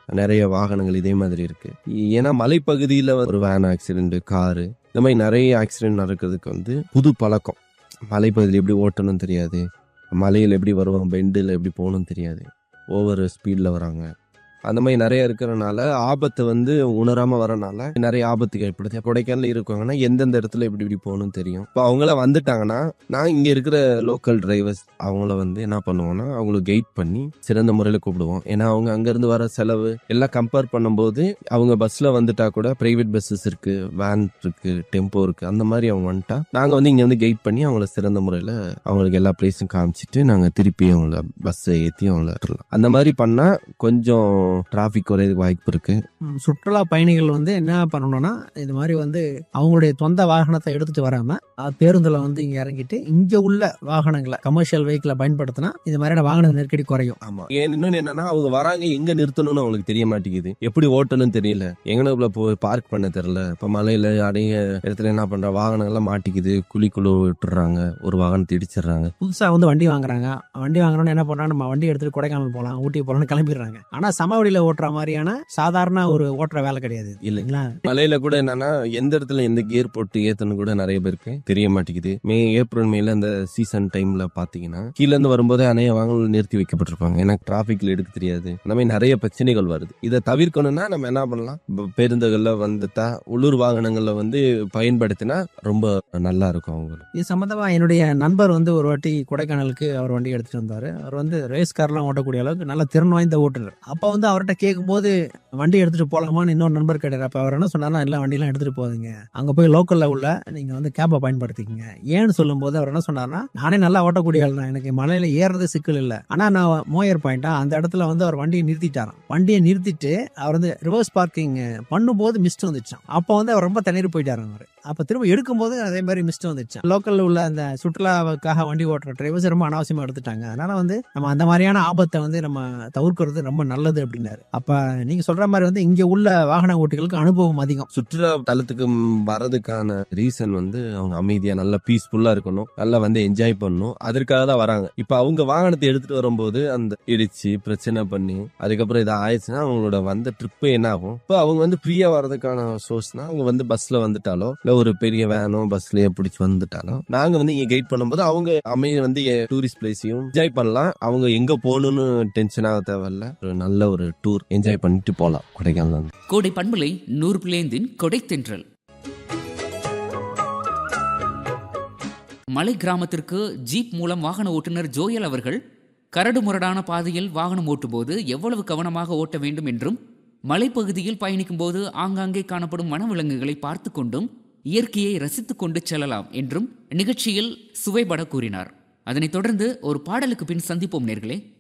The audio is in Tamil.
நிறைய வாகனங்கள் இதே மாதிரி இருக்கு ஏன்னா மலைப்பகுதியில் ஒரு வேன் ஆக்சிடென்ட் காரு இந்த மாதிரி நிறைய ஆக்சிடென்ட் நடக்கிறதுக்கு வந்து புது பழக்கம் மலைப்பகுதியில் எப்படி ஓட்டணும்னு தெரியாது மலையில் எப்படி வருவாங்க பெண்டில் எப்படி போகணும்னு தெரியாது ஓவர் ஸ்பீடில் வராங்க அந்த மாதிரி நிறைய இருக்கிறனால ஆபத்து வந்து உணராம வரனால நிறைய ஆபத்துக்கு ஏற்படுது கொடைக்கானல் இருக்காங்கன்னா எந்தெந்த இடத்துல எப்படி இப்படி போகணும்னு தெரியும் இப்போ அவங்கள வந்துட்டாங்கன்னா நான் இங்க இருக்கிற லோக்கல் டிரைவர்ஸ் அவங்கள வந்து என்ன பண்ணுவோம்னா அவங்களுக்கு கைட் பண்ணி சிறந்த முறையில் கூப்பிடுவோம் ஏன்னா அவங்க அங்கேருந்து வர செலவு எல்லாம் கம்பேர் பண்ணும்போது அவங்க பஸ்ல வந்துட்டா கூட பிரைவேட் பஸ்ஸஸ் இருக்கு வேன் இருக்கு டெம்போ இருக்கு அந்த மாதிரி அவங்க வந்துட்டா நாங்க வந்து இங்க வந்து கைட் பண்ணி அவங்கள சிறந்த முறையில் அவங்களுக்கு எல்லா பிளேஸும் காமிச்சிட்டு நாங்க திருப்பி அவங்கள பஸ்ஸை ஏற்றி அவங்கள விட்டுறலாம் அந்த மாதிரி பண்ணா கொஞ்சம் டிராஃபிக் குறையதுக்கு வாய்ப்பு இருக்கு ம், சுற்றுலா பயணிகள் வந்து என்ன பண்ணணும்னா இது மாதிரி வந்து அவங்களுடைய சொந்த வாகனத்தை எடுத்துட்டு வராம அஹ், பேருந்துல வந்து இங்க இறங்கிட்டு இங்க உள்ள வாகனங்களை கமர்ஷியல் வெஹிக்கிளை பயன்படுத்தினா இது மாதிரியான வாகன நெருக்கடி குறையும் ஆமா ஏன் இன்னொன்னு என்னன்னா அவங்க வராங்க எங்க நிறுத்தணும்னு அவங்களுக்கு தெரிய மாட்டேங்குது எப்படி ஓட்டணும்னு தெரியல எங்கனக்குள்ள போய் பார்க் பண்ண தெரியல இப்ப மலையில அடைய இடத்துல என்ன பண்ற வாகனங்கள் எல்லாம் மாட்டிக்குது குழிக்குள்ள விட்டுறாங்க ஒரு வாகனத்தை இடிச்சிடுறாங்க புதுசா வந்து வண்டி வாங்குறாங்க வண்டி வாங்குறோம்னு என்ன பண்றாங்க நம்ம வண்டி எடுத்துட்டு கொடைக்கானல் போகலாம் ஊட்டி போகலாம்னு கிளம்பிடுறாங்க ஆனா சமவெளியில ஓட்டுற மாதிரியான சாதாரண ஒரு ஓட்டுற வேலை கிடையாது இல்ல இல்லைங்களா மலையில கூட என்னன்னா எந்த இடத்துல எந்த கியர் போட்டு ஏத்தணும் கூட நிறைய பேருக்கு தெரிய மாட்டேங்குது மே ஏப்ரல் மேல அந்த சீசன் டைம்ல பாத்தீங்கன்னா கீழ இருந்து வரும்போதே அநேக வாகனங்கள் நிறுத்தி வைக்கப்பட்டிருப்பாங்க ஏன்னா டிராபிக்ல எடுக்க தெரியாது அந்த மாதிரி நிறைய பிரச்சனைகள் வருது இதை தவிர்க்கணும்னா நம்ம என்ன பண்ணலாம் இப்ப பேருந்துகள்ல வந்துட்டா உள்ளூர் வாகனங்கள்ல வந்து பயன்படுத்தினா ரொம்ப நல்லா இருக்கும் அவங்களுக்கு இது சம்பந்தமா என்னுடைய நண்பர் வந்து ஒரு வாட்டி கொடைக்கானலுக்கு அவர் வண்டி எடுத்துட்டு வந்தாரு அவர் வந்து ரேஸ் கார்லாம் ஓட்டக்கூடிய அளவுக்கு நல்ல திறன் வாய்ந்த ஓட்டுநர் அப்ப வந்து அவர்கிட்ட கேட்கும்போது வண்டி எடுத்துட்டு போலாமான்னு இன்னொரு நண்பர் கேட்டார் அப்ப அவர் என்ன சொன்னார்னா இல்ல வண்டிலாம் எடுத்துட்டு போகுதுங்க அங்க போய் லோக்கல்ல உள்ள நீங்க வந்து கேப்பை பயன்படுத்திக்கங்க ஏன்னு சொல்லும்போது அவர் என்ன சொன்னார்னா நானே நல்லா ஓட்டக்கூடிய ஆள் தான் எனக்கு மலையில ஏறது சிக்கல் இல்லை ஆனா நான் மோயர் பாயிண்டா அந்த இடத்துல வந்து அவர் வண்டியை நிறுத்திட்டாராம் வண்டியை நிறுத்திட்டு அவர் வந்து ரிவர்ஸ் பார்க்கிங் பண்ணும்போது மிஸ்ட் வந்துச்சான் அப்போ வந்து அவர் ரொம்ப தண்ணீர் போயிட்டாரு அவர் அப்ப திரும்ப எடுக்கும்போது அதே மாதிரி மிஸ்ட் வந்துச்சு லோக்கல்ல உள்ள அந்த சுற்றுலாவுக்காக வண்டி ஓட்டுற டிரைவர்ஸ் ரொம்ப அனாவசியமா எடுத்துட்டாங்க அதனால வந்து நம்ம அந்த மாதிரியான ஆபத்தை வந்து நம்ம தவிர்க்கிறது ரொம்ப நல்லது அப்படின்னாரு அப்ப நீங்க சொல்ற மாதிரி வந்து இங்க உள்ள வாகன ஓட்டிகளுக்கு அனுபவம் அதிகம் சுற்றுலா தலத்துக்கு ம், வர்றதுக்கான ரீசன் வந்து அவங்க அமைதியா நல்லா பீஸ்ஃபுல்லா இருக்கணும் நல்லா வந்து என்ஜாய் பண்ணணும் அதற்காக தான் வராங்க இப்ப அவங்க வாகனத்தை எடுத்துட்டு வரும்போது அந்த இடிச்சு பிரச்சனை பண்ணி அதுக்கப்புறம் இதை ஆயிடுச்சுன்னா அவங்களோட வந்த ட்ரிப்பு என்ன ஆகும் இப்போ அவங்க வந்து ஃப்ரீயா வர்றதுக்கான சோர்ஸ்னா அவங்க வந்து பஸ்ல வந்துட்டாலோ இல்ல ஒரு பெரிய வேனோ பஸ்லயே பிடிச்சி வந்துட்டாலோ நாங்க வந்து இங்க கைட் பண்ணும்போது அவங்க அமைதி வந்து டூரிஸ்ட் பிளேஸையும் என்ஜாய் பண்ணலாம் அவங்க எங்க போகணும்னு டென்ஷன் ஆக தேவையில்ல ஒரு நல்ல ஒரு டூர் என்ஜாய் பண்ணிட்டு போகலாம் கொடைக்கானல் வந்து கோடை பண்பலை நூறு பிளேந்தின் கொடைத்தென்றல் மலை கிராமத்திற்கு ஜீப் மூலம் வாகன ஓட்டுநர் ஜோயல் அவர்கள் கரடு முரடான பாதையில் வாகனம் ஓட்டும்போது எவ்வளவு கவனமாக ஓட்ட வேண்டும் என்றும் மலைப்பகுதியில் பயணிக்கும் போது ஆங்காங்கே காணப்படும் வனவிலங்குகளை பார்த்து கொண்டும் இயற்கையை ரசித்துக் கொண்டு செல்லலாம் என்றும் நிகழ்ச்சியில் சுவைபட கூறினார் அதனைத் தொடர்ந்து ஒரு பாடலுக்கு பின் சந்திப்போம் நேர்களே